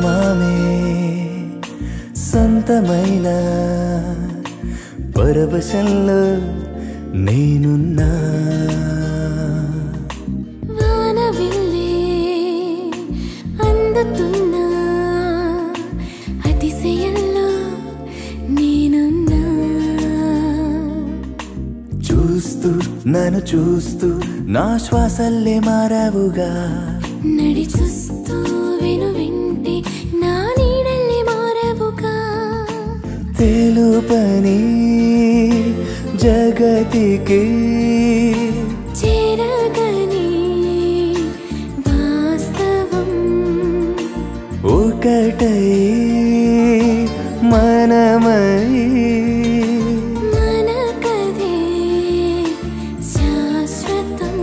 చందమామే సొంతమైన పరవశంలో నేనున్నా వానవిల్లే అందుతున్నా అతిశయంలో నేనున్నా చూస్తూ నన్ను చూస్తూ నా శ్వాసల్లే మారావుగా నడి చూస్తూ విను వింటే నా నీడల్లి మారవుగా తెలుపని జగతికి చేరగని వాస్తవం ఒకటై మనమై మన కదే శాశ్వతం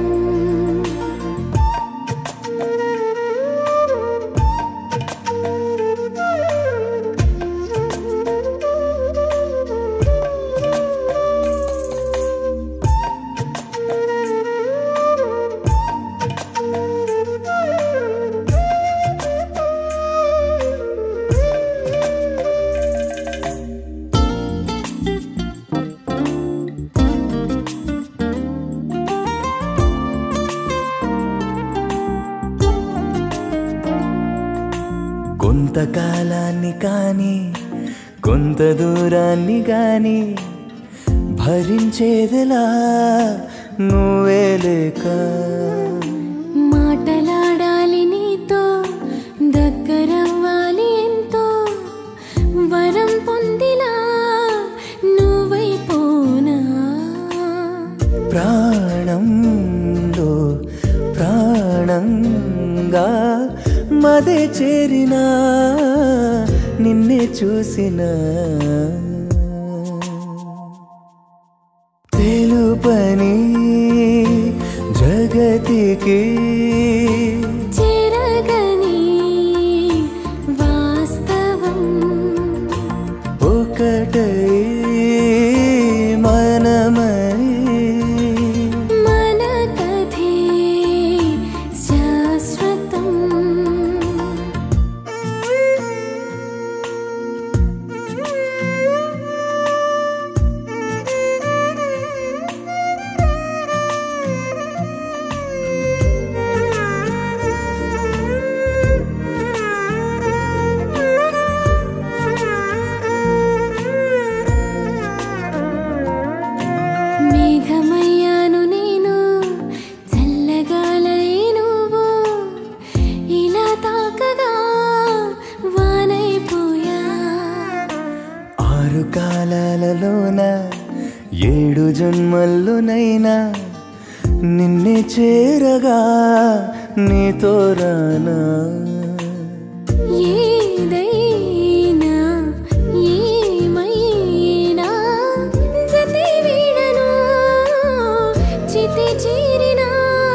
కొంతకాలాన్ని కాని కొంత దూరాన్ని గాని భరించేదిలా నువ్వే లేక మాటలాడాలి నీతో దగ్గరవ్వాలి ఎంతో వరం పొందిలా నువ్వైపోనా ప్రాణంలో ప్రాణంగా మదే చేరిన నిన్నే చూసిన తెలుపని జగతికి చెరగని వాస్తవం ఒకటై మనమై మన కథే శాశ్వతం మేఘమయ్యాను నేను చల్లగాలై నువ్వు ఇలా తాకగా వానైపోయా ఆరు కాలాలలోన ఏడు జన్మల్లోనైనా నిన్నే చేరగా నీతో రానా ఏదైనా ఏమైనా జతే వీడను చితి చేరినా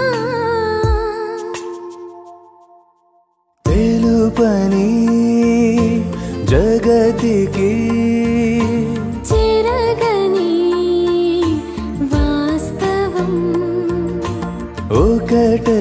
తెలుపని జగతికి చెరగని వాస్తవం ఒకటే